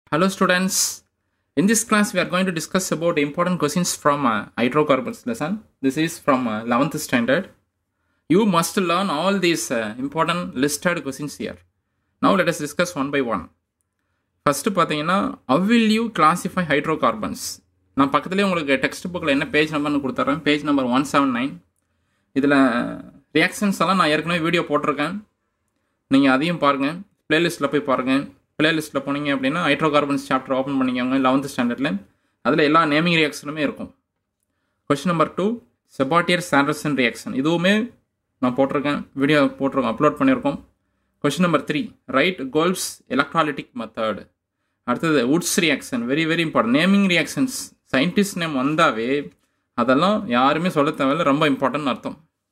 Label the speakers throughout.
Speaker 1: Hello students. In this class we are going to discuss about important questions from uh, hydrocarbons lesson. This is from uh, 11th standard. You must learn all these uh, important listed questions here. Now let us discuss one by one. First பார்த்தீங்கன்னா how will you classify hydrocarbons நான் பக்கத்துலேயே உங்களுக்கு text புக்கில் என்ன page நம்பர்னு கொடுத்துட்றேன் page number one seven nine இதில் reactions எல்லாம் நான் ஏற்கனவே வீடியோ போட்டிருக்கேன் நீங்கள் அதையும் பாருங்கள் ப்ளேலிஸ்ட்டில் போய் பாருங்கள் ப்ளேலிஸ்ட்டில் போனீங்க அப்படின்னா ஹைட்ரோ கார்பன்ஸ் சாப்டர் ஓப்பன் பண்ணிக்கோங்க லெவன்த் ஸ்டாண்டர்டில் அதில் எல்லா நேமிங் ரியாக்ஷனுமே இருக்கும் question number two Sabatier Senderens reaction இதுவுமே நான் போட்டிருக்கேன் வீடியோ போட்டிருக்கோம் அப்லோட் பண்ணியிருக்கோம் question number three write Kolbe's electrolytic method அடுத்தது Wurtz reaction very very important naming reactions scientist name வந்தாவே அதெல்லாம் யாருமே சொல்ல தேவையில்ல ரொம்ப இம்பார்ட்டன்ட் அர்த்தம்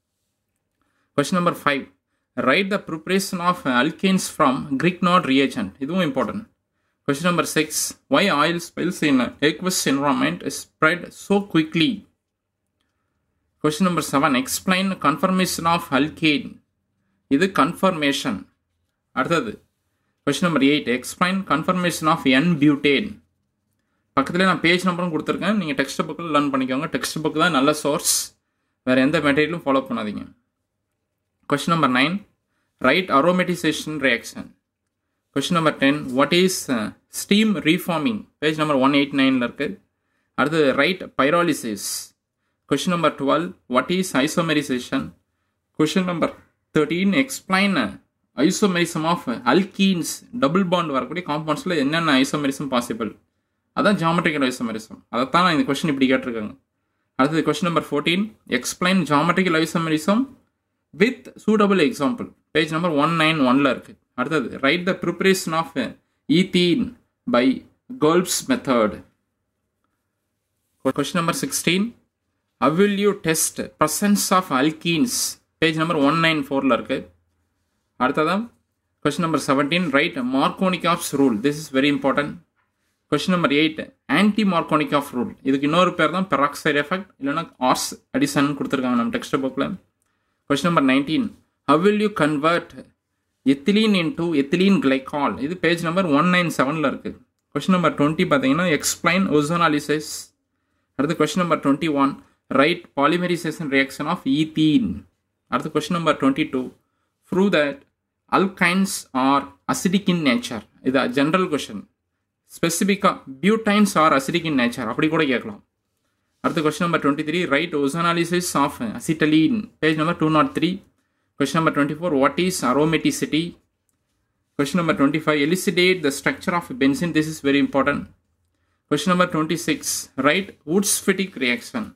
Speaker 1: question number five write the preparation of alkanes from Grignard reagent இதுவும் important question number six why oil spills in aqueous environment spread so quickly question number seven explain conformation of alkane இது conformation அடுத்தது question number eight explain conformation of n butane பக்கத்தில் நான் page நம்பரும் கொடுத்துருக்கேன் நீங்கள் text புக்கில் learn பண்ணிக்கோங்க text book தான் நல்ல சோர்ஸ் வேறு எந்த மெட்டீரியலும் ஃபாலோ பண்ணாதீங்க question number nine write aromatisation reaction question number ten what is steam reforming page number one eight நைனில் இருக்குது அடுத்தது write pyrolysis question number twelve what is isomerisation question number thirteen explain isomerism of alkenes double bond வரக்கூடிய காம்பவுண்ட்ஸில் என்னென்ன isomerism possible அதான் geometrical isomerism அதைத்தான் நான் இந்த கொஷின் இப்படி கேட்டிருக்காங்க அடுத்தது question number fourteen explain geometrical isomerism with suitable example page number one nine ஒனில் இருக்குது அடுத்தது write the preparation of ethene by Kolbe's method question number sixteen how will you test presence of alkenes page number one nine ஃபோரில் இருக்குது அடுத்ததான் question number seventeen write Markovnikov's rule this is very important question number eight anti Markovnikov rule இதுக்கு இன்னொரு பேர் தான் peroxide effect இல்லைனா ஆர்ஸ் addition கொடுத்துருக்காங்க நம்ம டெக்ஸ்ட் புக்கில் question number nineteen how will you convert ethylene into ethylene glycol இது பேஜ் நம்பர் ஒன் நைன் செவனில் இருக்குது கொஷின் நம்பர் டுவெண்ட்டி பார்த்தீங்கன்னா எக்ஸ்பிளைன் ஒசோனாலிசிஸ் அடுத்து question number twenty one write polymerisation reaction of ethene அடுத்து question number twenty two prove that alkynes are acidic in nature இது general question ஸ்பெசிஃபிக்காக butynes are acidic in nature அப்படி கூட கேட்கலாம் அடுத்து question number twenty three write ozonolysis of acetylene page number two nought three question number twenty four what is அரோமெட்டிசிட்டி question number twenty five elucidate the structure of benzene this is very important question number twenty six write Wurtz Fittig reaction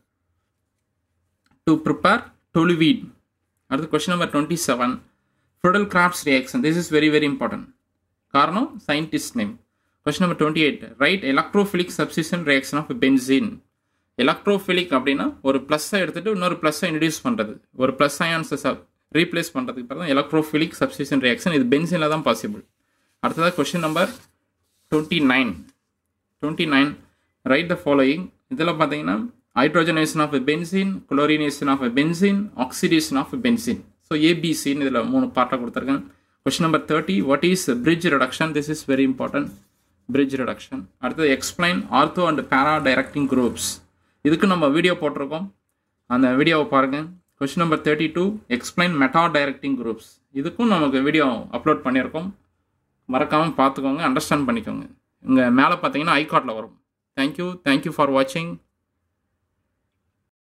Speaker 1: to prepare toluene அடுத்து question number twenty seven Friedel Crafts reaction this is very very important காரணம் scientist name question number twenty eight write electrophilic substitution reaction of benzene electrophilic அப்படின்னா ஒரு ப்ளஸ்ஸை எடுத்துகிட்டு இன்னொரு ப்ளஸ்ஸை introduce பண்ணுறது ஒரு plus அயான்ஸை sub replace பண்ணுறதுக்கு பேர் தான் எலக்ட்ரோஃபிலிக் சப்சிஷன் ரியாக்ஷன் இது பென்சினில் தான் பாசிபிள் அடுத்ததாக question number twenty nine twenty nine write the following இதில் பார்த்தீங்கன்னா hydrogenation of benzene chlorination of benzene oxidation of benzene so ஏபிசின்னு இதில் மூணு பார்ட்டாக கொடுத்துருக்கேன் question number thirty what is Birch reduction this is very important Birch reduction அடுத்தது explain ortho and para directing groups இதுக்கு நம்ம வீடியோ போட்டிருக்கோம் அந்த வீடியோவை பாருங்கள் question number thirty two explain meta directing groups இதுக்கும் நமக்கு வீடியோ அப்லோட் பண்ணியிருக்கோம் மறக்காமல் பார்த்துக்கோங்க அண்டர்ஸ்டாண்ட் பண்ணிக்கோங்க இங்கே மேலே பார்த்தீங்கன்னா ஐகார்டில் வரும் தேங்க்யூ தேங்க்யூ ஃபார் வாட்சிங்